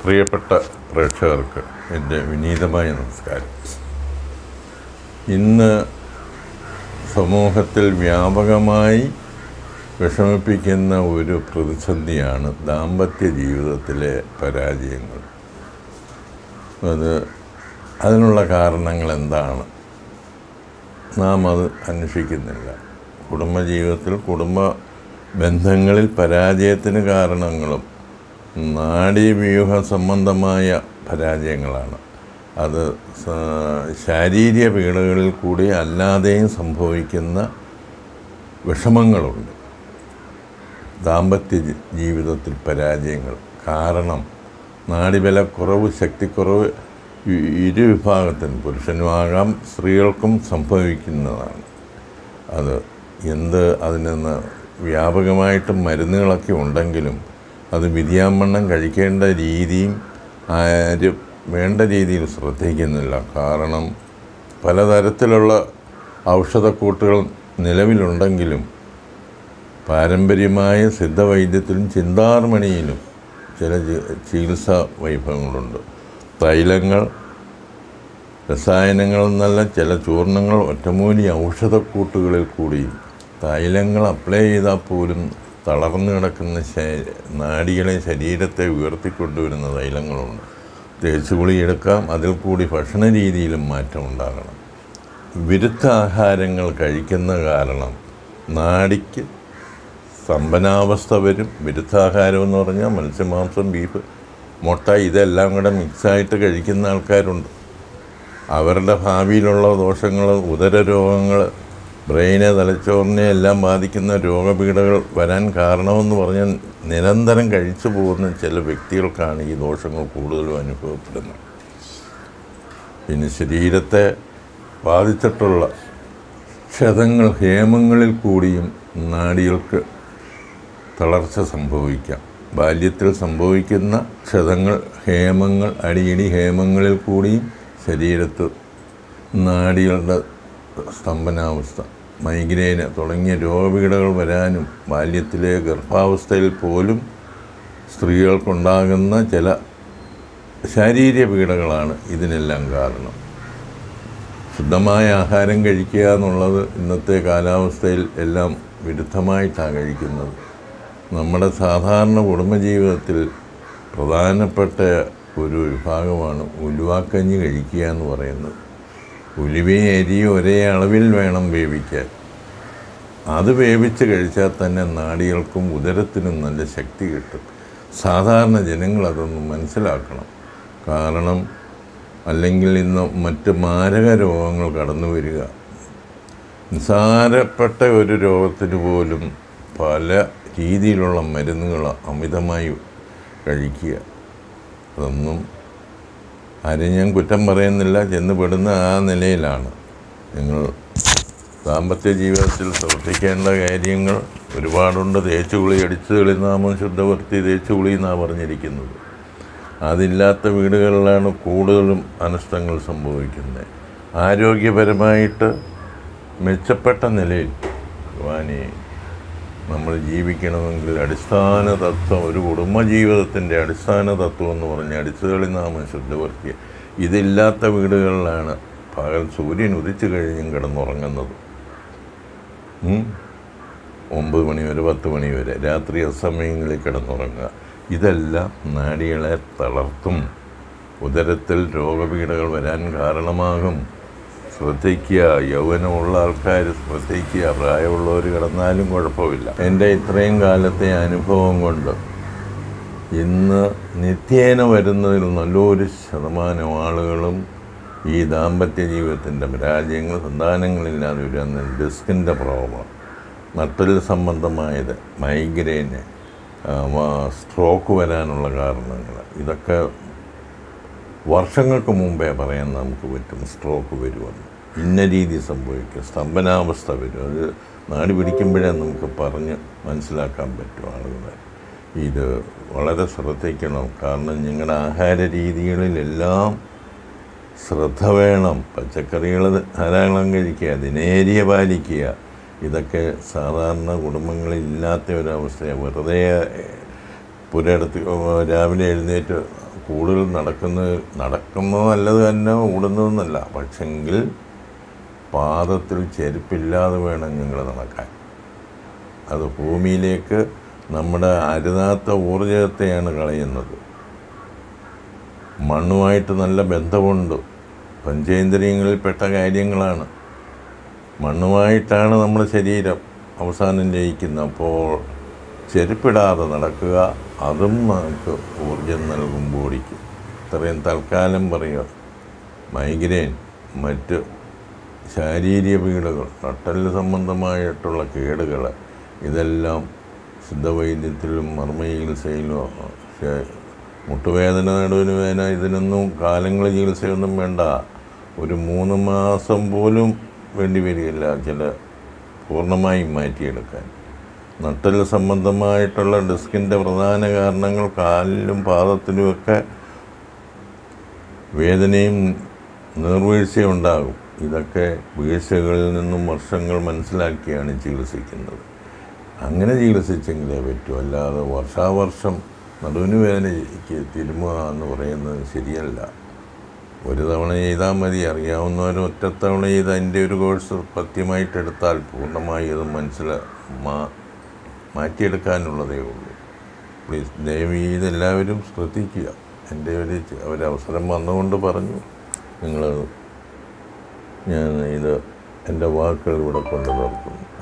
പ്രിയപ്പെട്ട പ്രേക്ഷകർക്ക് എൻ്റെ വിനീതമായ നമസ്കാരം ഇന്ന് സമൂഹത്തിൽ വ്യാപകമായി വിഷമിപ്പിക്കുന്ന ഒരു പ്രതിസന്ധിയാണ് ദാമ്പത്യ ജീവിതത്തിലെ പരാജയങ്ങൾ അത് അതിനുള്ള കാരണങ്ങൾ എന്താണ് നാം അത് അന്വേഷിക്കുന്നില്ല കുടുംബജീവിതത്തിൽ കുടുംബ ബന്ധങ്ങളിൽ പരാജയത്തിന് കാരണങ്ങളും നാഡീവ്യൂഹ സംബന്ധമായ പരാജയങ്ങളാണ് അത് സ- ശാരീരിക പീഡകളിൽ കൂടി അല്ലാതെയും സംഭവിക്കുന്ന വിഷമങ്ങളുണ്ട് ദാമ്പത്യ ജി- ജീവിതത്തിൽ പരാജയങ്ങൾ കാരണം നാടിബലക്കുറവ് ശക്തിക്കുറവ് ഇ- ഇരു വിഭാഗത്തിനും പുരുഷനുമാകാം സ്ത്രീകൾക്കും സംഭവിക്കുന്നതാണ് അത് എന്ത് അതിന് വ്യാപകമായിട്ട് മരുന്നുകളൊക്കെ ഉണ്ടെങ്കിലും അത് വിധിയാമണ്ണം കഴിക്കേണ്ട രീതിയും ആരും വേണ്ട രീതിയിൽ ശ്രദ്ധിക്കുന്നില്ല കാരണം പലതരത്തിലുള്ള ഔഷധക്കൂട്ടുകൾ നിലവിലുണ്ടെങ്കിലും പാരമ്പര്യമായ സിദ്ധവൈദ്യത്തിലും ചിന്താർമണിയിലും ചില ചി- ചികിത്സാ വൈഭവങ്ങളുണ്ട് തൈലങ്ങൾ രസായനങ്ങൾ എന്നല്ല ചില ചൂർണങ്ങൾ ഒറ്റമൂലി ഔഷധക്കൂട്ടുകളിൽ കൂടി തൈലങ്ങൾ അപ്ലൈ ചെയ്താൽ പോലും തളർന്നു കിടക്കുന്ന ശ- നാഡികളെ ശരീരത്തെ ഉയർത്തിക്കൊണ്ടുവരുന്ന തൈലങ്ങളുണ്ട് തേച്ചുകുളി എടുക്കാം അതിൽ കൂടി ഭക്ഷണ രീതിയിലും മാറ്റം ഉണ്ടാകണം വിരുദ്ധ ആഹാരങ്ങൾ കഴിക്കുന്ന കാരണം നാടിക്ക് സ്തംഭനാവസ്ഥ വരും വിരുദ്ധാഹാരം എന്ന് പറഞ്ഞാൽ മത്സ്യമാംസം ബീഫ് മുട്ട ഇതെല്ലാം കൂടെ മിക്സായിട്ട് കഴിക്കുന്ന ആൾക്കാരുണ്ട് അവരുടെ ഭാവിയിലുള്ള ദോഷങ്ങൾ ഉദര രോഗങ്ങൾ ബ്രെയിനെ തലച്ചോറിനെ എല്ലാം ബാധിക്കുന്ന രോഗപീഠകൾ വരാൻ കാരണമെന്ന് പറഞ്ഞാൽ നിരന്തരം കഴിച്ചു പോകുന്ന ചില വ്യക്തികൾക്കാണ് ഈ ദോഷങ്ങൾ കൂടുതലും അനുഭവപ്പെടുന്നത് പിന്നെ ശരീരത്തെ ബാധിച്ചിട്ടുള്ള ക്ഷതങ്ങൾ ഹേമങ്ങളിൽ കൂടിയും നാഡികൾക്ക് തളർച്ച സംഭവിക്കാം ബാല്യത്തിൽ സംഭവിക്കുന്ന ക്ഷതങ്ങൾ ഹേമങ്ങൾ അടിയിടി ഹേമങ്ങളിൽ കൂടിയും ശരീരത്ത് നാഡികളുടെ സ്തംഭനാവസ്ഥ മൈഗ്രെയിന് തുടങ്ങിയ രോഗപീഠകൾ വരാനും ബാല്യത്തിലെ ഗർഭാവസ്ഥയിൽ പോലും സ്ത്രീകൾക്കുണ്ടാകുന്ന ചില ശാരീരിക പീഡകളാണ് ഇതിനെല്ലാം കാരണം ശുദ്ധമായ ആഹാരം കഴിക്കുക എന്നുള്ളത് ഇന്നത്തെ കാലാവസ്ഥയിൽ എല്ലാം വിരുദ്ധമായിട്ടാണ് കഴിക്കുന്നത് നമ്മുടെ സാധാരണ കുടുംബജീവിതത്തിൽ പ്രധാനപ്പെട്ട ഒരു വിഭാഗമാണ് ഉലുവാക്കഞ്ഞി കഴിക്കുക എന്ന് പറയുന്നത് ഉലുവയും അരിയും ഒരേ അളവിൽ വേണം വേവിക്കാൻ അത് വേവിച്ച് കഴിച്ചാൽ തന്നെ നാടികൾക്കും ഉദരത്തിനും നല്ല ശക്തി കിട്ടും സാധാരണ ജനങ്ങൾ അതൊന്ന് മനസ്സിലാക്കണം കാരണം അല്ലെങ്കിൽ ഇന്ന് മറ്റ് മാരക രോഗങ്ങൾ കടന്നു വരിക നിസ്സാരപ്പെട്ട ഒരു രോഗത്തിന് പോലും പല രീതിയിലുള്ള മരുന്നുകൾ അമിതമായി കഴിക്കുക അതൊന്നും ആരെയും ഞാൻ കുറ്റം പറയുന്നില്ല ചെന്ന് പെടുന്ന ആ നിലയിലാണ് നിങ്ങൾ ദാമ്പത്യ ജീവിതത്തിൽ ശ്രദ്ധിക്കേണ്ട കാര്യങ്ങൾ ഒരുപാടുണ്ട് തേച്ചുകുളി അടിച്ചു കളിനാമം ശുദ്ധവൃത്തി തേച്ചുകുളി എന്നാണ് പറഞ്ഞിരിക്കുന്നത് അതില്ലാത്ത വീടുകളിലാണ് കൂടുതലും അനഷ്ടങ്ങൾ സംഭവിക്കുന്നത് ആരോഗ്യപരമായിട്ട് മെച്ചപ്പെട്ട നിലയിൽ ഭഗവാനെ നമ്മൾ ജീവിക്കണമെങ്കിൽ അടിസ്ഥാന തത്വം ഒരു കുടുംബജീവിതത്തിൻ്റെ അടിസ്ഥാന തത്വം എന്ന് പറഞ്ഞാൽ അടിച്ചുകളി നാമം ശുദ്ധവൃത്തി ഇതില്ലാത്ത വീടുകളിലാണ് പകൽ സൂര്യൻ ഉദിച്ചു കഴിഞ്ഞും കിടന്നുറങ്ങുന്നത് ഉം. ഒമ്പത് മണി വരെ പത്ത് മണി വരെ രാത്രി അസമയങ്ങളിൽ കിടന്നുറങ്ങുക ഇതെല്ലാം നാഡികളെ തളർത്തും ഉദരത്തിൽ രോഗപീഠകൾ വരാൻ കാരണമാകും ശ്രദ്ധിക്കുക യൗവനമുള്ള ആൾക്കാർ ശ്രദ്ധിക്കുക പ്രായമുള്ളവർ കിടന്നാലും കുഴപ്പമില്ല എൻ്റെ ഇത്രയും കാലത്തെ അനുഭവം കൊണ്ട് ഇന്ന് നിത്യേന വരുന്നതിൽ നല്ലൊരു ശതമാനം ആളുകളും ഈ ദാമ്പത്യ ജീവിതത്തിൻ്റെ പരാജയങ്ങൾ സന്താനങ്ങളില്ലാതെ വരുന്ന ഡിസ്കിൻ്റെ പ്രോബ്ലം നട്ടൽ സംബന്ധമായത് മൈഗ്രെയിന് സ്ട്രോക്ക് വരാനുള്ള കാരണങ്ങൾ ഇതൊക്കെ വർഷങ്ങൾക്ക് മുമ്പേ പറയാൻ നമുക്ക് പറ്റും സ്ട്രോക്ക് വരുമെന്ന് ഇന്ന രീതി സംഭവിക്കും സ്തംഭനാവസ്ഥ വരും അത് നാടി പിടിക്കുമ്പോഴേ നമുക്ക് പറഞ്ഞ് മനസ്സിലാക്കാൻ പറ്റും ആളുകളെ ഇത് വളരെ ശ്രദ്ധിക്കണം കാരണം നിങ്ങളുടെ ആഹാര രീതികളിലെല്ലാം ശ്രദ്ധ വേണം പച്ചക്കറികൾ ധാരാളം കഴിക്കുക ദിനേരിയ പാലിക്കുക ഇതൊക്കെ സാധാരണ കുടുംബങ്ങളിൽ ഇല്ലാത്ത ഒരവസ്ഥയാണ് വെറുതെ പുരയിടത്ത് രാവിലെ എഴുന്നേറ്റ് കൂടുതൽ നടക്കുന്നത് നടക്കുന്നത് നല്ലത് തന്നെ ഓടുന്നതെന്നല്ല പക്ഷെങ്കിൽ പാദത്തിൽ ചെരുപ്പില്ലാതെ വേണം നിങ്ങൾ നടക്കാൻ അത് ഭൂമിയിലേക്ക് നമ്മുടെ അരുതാത്ത ഊർജത്തെയാണ് കളയുന്നത് മണ്ണുമായിട്ട് നല്ല ബന്ധമുണ്ട് പഞ്ചേന്ദ്രിയങ്ങളിൽപ്പെട്ട കാര്യങ്ങളാണ് മണ്ണുമായിട്ടാണ് നമ്മുടെ ശരീരം അവസാനം ജയിക്കുന്നത് അപ്പോൾ ചെരുപ്പിടാതെ നടക്കുക അതും നമുക്ക് ഊർജം നൽകും ബോഡിക്ക് ഇത്രയും തൽക്കാലം പറയുക മൈഗ്രെയിൻ മറ്റ് ശാരീരിക പീഡകൾ നട്ടല് സംബന്ധമായിട്ടുള്ള കേടുകൾ ഇതെല്ലാം സിദ്ധവൈദ്യത്തിലും മർമ്മ ചികിത്സയിലും പക്ഷേ മുട്ടുവേദന നടുവിന് വേദന ഇതിനൊന്നും കാലങ്ങൾ ചികിത്സയൊന്നും വേണ്ട ഒരു മൂന്ന് മാസം പോലും വേണ്ടി വരികയില്ല ചില പൂർണ്ണമായും മാറ്റിയെടുക്കാൻ നട്ടൽ സംബന്ധമായിട്ടുള്ള ഡിസ്കിൻ്റെ പ്രധാന കാരണങ്ങൾ കാലിലും പാദത്തിലുമൊക്കെ വേദനയും നീർവീഴ്ചയും ഉണ്ടാകും ഇതൊക്കെ വീഴ്ചകളിൽ നിന്നും വർഷങ്ങൾ മനസ്സിലാക്കിയാണ് ചികിത്സിക്കുന്നത് അങ്ങനെ ചികിത്സിച്ചെങ്കിലേ പറ്റൂ അല്ലാതെ വർഷാവർഷം നടുവിന് വേദനയ്ക്ക് തിരുമുക എന്ന് പറയുന്നത് ശരിയല്ല ഒരു തവണ ചെയ്താൽ മതി അറിയാവുന്നവർ ഒറ്റത്തവണ ചെയ്ത് അതിൻ്റെ ഒരു കോഴ്സ് പത്യമായിട്ട് എടുത്താൽ പൂർണ്ണമായി അത് മനസ്സില മാ മാറ്റിയെടുക്കാനുള്ളതേ ഉള്ളൂ പ്ലീസ് ദയവ് ചെയ്ത് എല്ലാവരും ശ്രദ്ധിക്കുക എൻ്റെ ഒരു ചെ- ഒരവസരം വന്നുകൊണ്ട് പറഞ്ഞു നിങ്ങൾ ഞാൻ ഇത് എൻ്റെ വാക്കുകൾ ഇവിടെ കൊണ്ടു നിർത്തുന്നു